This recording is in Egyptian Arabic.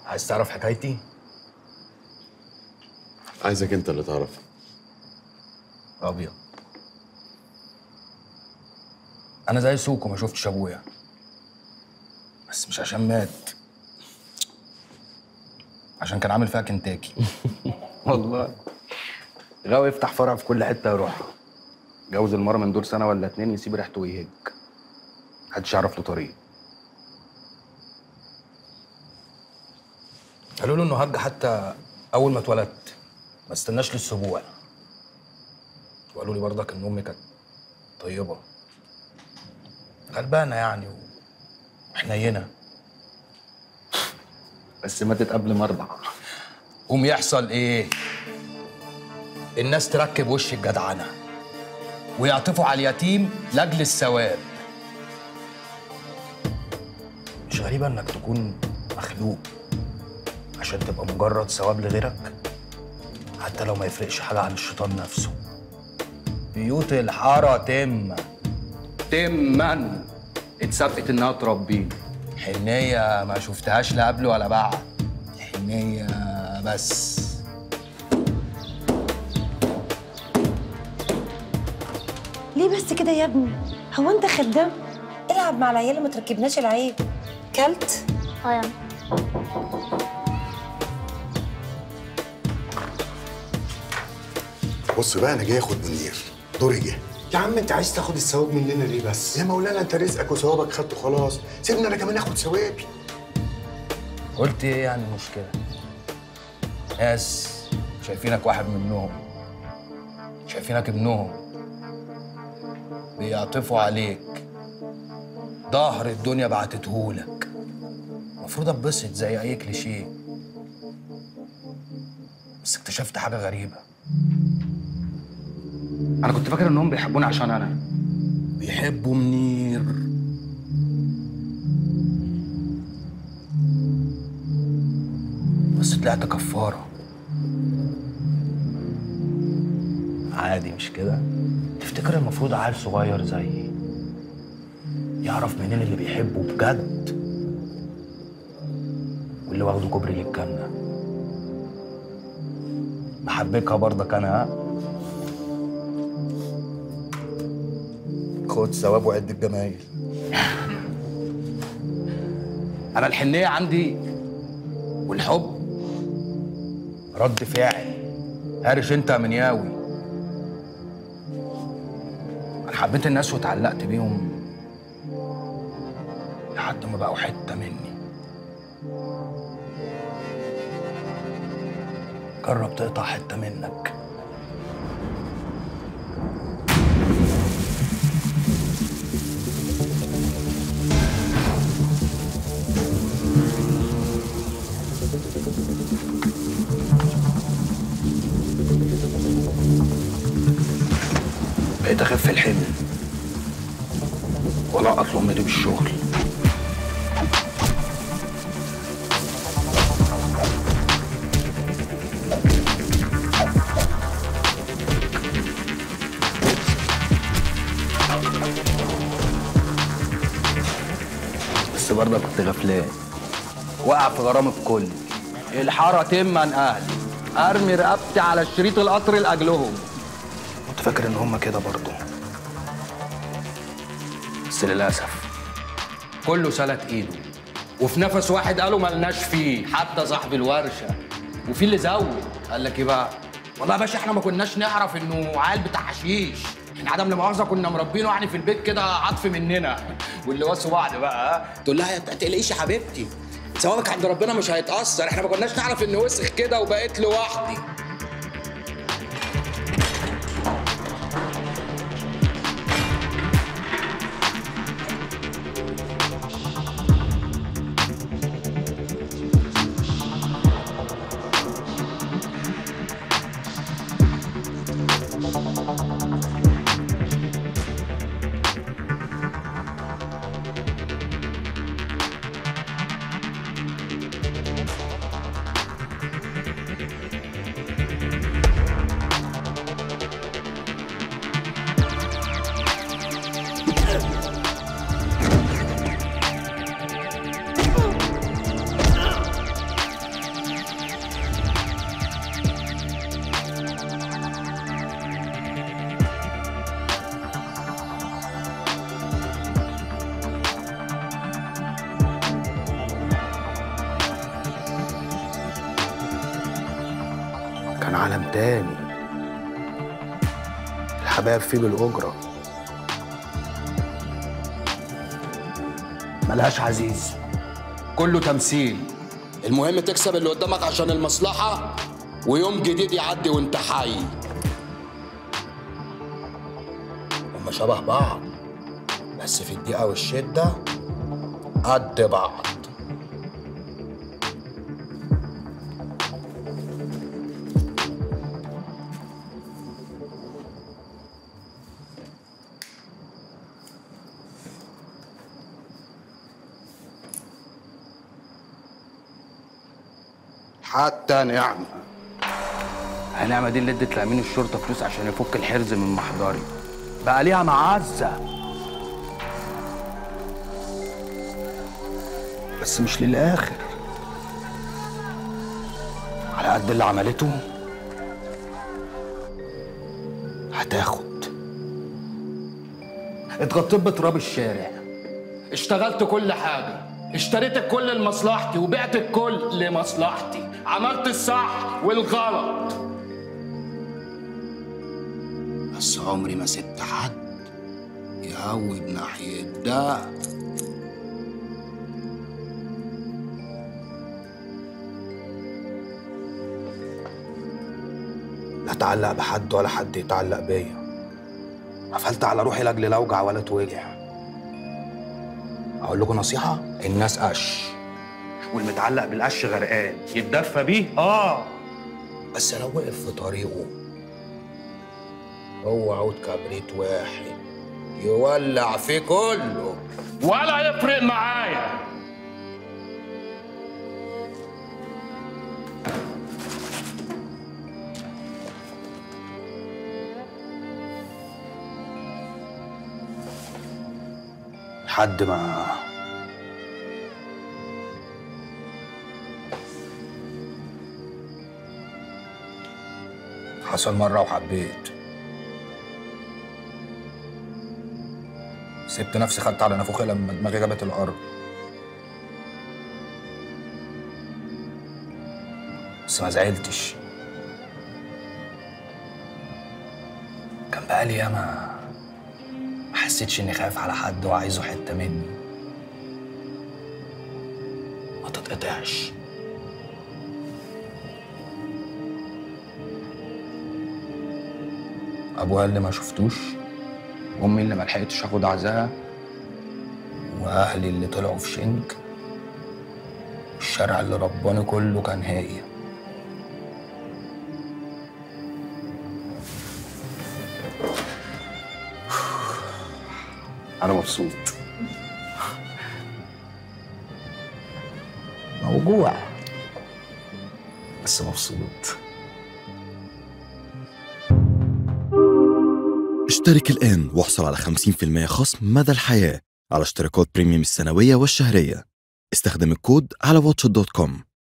عايز تعرف حكايتي؟ عايزك انت اللي تعرف ابيض انا زي سوكو ما شفتش ابويا بس مش عشان مات عشان كان عامل فيها كنتاكي والله غاوي يفتح فرع في كل حته يروح جوز المره من دول سنه ولا اتنين يسيب ريحته ويهج محدش يعرف له طريق قالوا له انه هج حتى اول ما اتولدت ما استناش للسبوع وقالوا لي برضك ان امي كانت طيبه غلبانه يعني وحنينه بس ماتت قبل ما ارضع قوم يحصل ايه الناس تركب وش الجدعنه ويعطفوا على اليتيم لاجل الثواب مش غريبه انك تكون مخلوق عشان تبقى مجرد ثواب لغيرك حتى لو ما يفرقش حاجه عن الشيطان نفسه بيوت الحارة تم تما اتثبت انها تربيني حنية ما شفتهاش لا قبل ولا بعد حنية بس ليه بس كده يا ابني هو انت خدام العب مع العيال ما تركبناش العيب كلت اه يا بص بقى انا جاي اخد منير دوري جه يا عم انت عايز تاخد الثواب مننا ليه بس؟ يا مولانا انت رزقك وثوابك خدته خلاص سيبني انا كمان اخد ثوابي قلت ايه يعني المشكلة ناس شايفينك واحد منهم شايفينك ابنهم بيعطفوا عليك ظهر الدنيا بعتتهولك المفروض اتبسط زي اي كليشيه بس اكتشفت حاجة غريبة انا كنت فاكر انهم بيحبوني عشان انا بيحبوا منير بس طلعت كفارة عادي مش كده تفتكر المفروض عيل صغير زيي يعرف منين اللي بيحبه بجد واللي واخده كوبري للجنة بحبكها برضك انا ها خد ثواب وعد الجمايل انا الحنيه عندي والحب رد فعل هارش انت يا منياوي انا حبيت الناس واتعلقت بيهم لحد ما بقوا حته مني جرب تقطع حته منك بقيت اخف الحمل ولا اطلب مني بالشغل بس برضه كنت غفلان وقع في غرام الكل الحارة تما اهلي ارمي رقبتي على شريط القطر لاجلهم كنت فاكر ان هم كده برضه بس للاسف كله سلت ايده وفي نفس واحد قالوا ملناش فيه حتى صاحب الورشه وفي اللي زود قال لك ايه بقى والله يا باشا احنا ما كناش نعرف انه عيل بتاع حشيش احنا عدم لمؤاخذه كنا مربينه يعني في البيت كده عطف مننا واللي وصوا بعض بقى ها تقول لها ما تقلقيش يا حبيبتي ثوابك عند ربنا مش هيتاثر احنا ما كناش نعرف انه وسخ كده وبقيت لوحدي كان عالم تاني الحبايب فيه بالأجرة ملهاش عزيز كله تمثيل المهم تكسب اللي قدامك عشان المصلحة ويوم جديد يعدي وانت حي هما شبه بعض بس في الدقيقة والشدة قد بعض حتى نعمة نعمة دي اللي ادت لأمين الشرطة فلوس عشان يفك الحرز من محضري بقى ليها معزة بس مش للآخر على قد اللي عملته هتاخد اتغطيت بتراب الشارع اشتغلت كل حاجة اشتريت الكل لمصلحتي وبعت الكل لمصلحتي عملت الصح والغلط بس عمري ما سبت حد يهوب ناحية ده لا اتعلق بحد ولا حد يتعلق بيا قفلت على روحي لاجل لا اوجع ولا توجع اقول لكم نصيحه الناس قش والمتعلق بالقش غرقان يتدفى بيه اه بس لو وقف في طريقه هو عود كبريت واحد يولع فيه كله ولا يفرق معايا لحد ما حصل مرة وحبيت سبت نفسي خدت على نافوخي لما دماغي جابت الأرض بس ما زعلتش كان بقالي ياما ما حسيتش اني خايف على حد وعايزه حته مني ما تتقطعش ابويا اللي ما شفتوش امي اللي ما لحقتش اخد عزاها واهلي اللي طلعوا في شنك الشارع اللي رباني كله كان هاية انا مبسوط موجوع بس مبسوط اشترك الآن واحصل على 50% خصم مدى الحياة على اشتراكات بريميوم السنوية والشهرية استخدم الكود على واتش دوت كوم